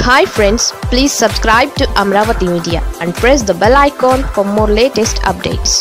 hi friends please subscribe to Amaravati media and press the bell icon for more latest updates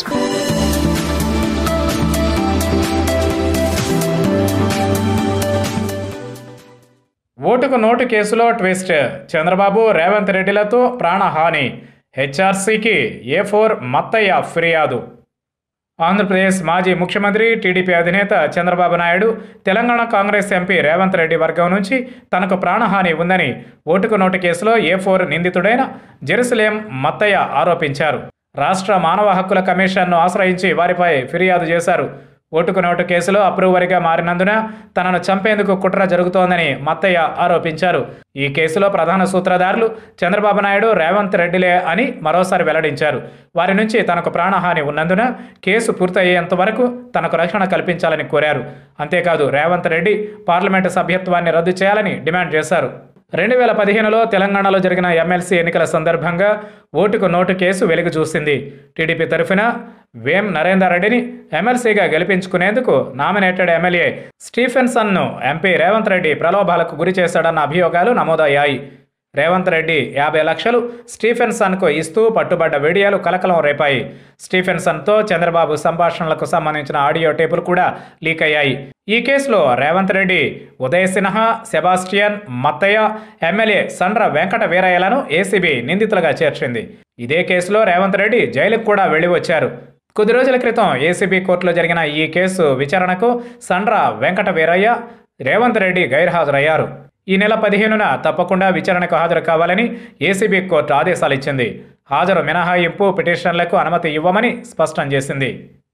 ఓటుకు note కేసులో twist Chandrababu Revanth రెడ్డిలతో ప్రాణహాని హెచ్ఆర్సీకి ఏ four మత్తయ్య ఫిర్యాదు ఆంధ్రప్రదేశ్ మాజీ ముఖ్యమంత్రి టీడీపీ అధినేత చంద్రబాబు నాయుడు తెలంగాణ కాంగ్రెస్ ఎంపీ రేవంత్ రెడ్డి వర్గం నుంచి తనకు ప్రాణహాని ఉందని ఓటుకు నోటు కేసులో ఏ ఫోర్ నిందితుడైన జెరూసలేం మత్తయ్య ఆరోపించారు రాష్ట్ర మానవ హక్కుల కమిషన్ను ఆశ్రయించి వారిపై ఫిర్యాదు చేశారు ఓటుకు నోటు కేసులో అప్రూవర్గా మారినందున తనను చంపేందుకు కుట్ర జరుగుతోందని మత్తయ్య ఆరోపించారు ఈ కేసులో ప్రధాన సూత్రధారులు చంద్రబాబు నాయుడు రేవంత్ రెడ్డిలే అని మరోసారి వెల్లడించారు వారి నుంచి తనకు ప్రాణహాని ఉన్నందున కేసు పూర్తయ్యేంత వరకు తనకు రక్షణ కల్పించాలని కోరారు అంతేకాదు రేవంత్ రెడ్డి పార్లమెంటు సభ్యత్వాన్ని రద్దు చేయాలని డిమాండ్ చేశారు రెండు వేల పదిహేనులో తెలంగాణలో జరిగిన ఎమ్మెల్సీ ఎన్నికల సందర్భంగా ఓటుకు నోటు కేసు వెలుగు చూసింది టీడీపీ తరఫున వేం నరేందర్ రెడ్డిని ఎమ్మెల్సీగా గెలిపించుకునేందుకు నామినేటెడ్ ఎమ్మెల్యే స్టీఫెన్సన్ను ఎంపీ రేవంత్ రెడ్డి ప్రలోభాలకు గురి చేశాడన్న అభియోగాలు నమోదయ్యాయి రేవంత్ రెడ్డి యాభై లక్షలు స్టీఫెన్సన్కు ఇస్తూ పట్టుబడ్డ వీడియోలు కలకలం రేపాయి స్టీఫెన్సన్తో చంద్రబాబు సంభాషణలకు సంబంధించిన ఆడియో టేపులు కూడా లీక్ అయ్యాయి ఈ కేసులో రేవంత్ రెడ్డి ఉదయ్ సిన్హా సెబాస్టియన్ మత్తయ్య ఎమ్మెల్యే సండ్ర వెంకట వీరయ్యలను ఏసీబీ నిందితులుగా చేర్చింది ఇదే కేసులో రేవంత్ రెడ్డి జైలుకు కూడా వెళ్లి వచ్చారు కొద్ది రోజుల క్రితం ఏసీబీ కోర్టులో జరిగిన ఈ కేసు విచారణకు సండ్ర వెంకట వీరయ్య రేవంత్ రెడ్డి గైర్హాజరయ్యారు ఈ నెల పదిహేనున తప్పకుండా విచారణకు హాజరు కావాలని ఏసీబీ కోర్టు ఆదేశాలు ఇచ్చింది హాజరు మినహాయింపు పిటిషన్లకు అనుమతి ఇవ్వమని స్పష్టం చేసింది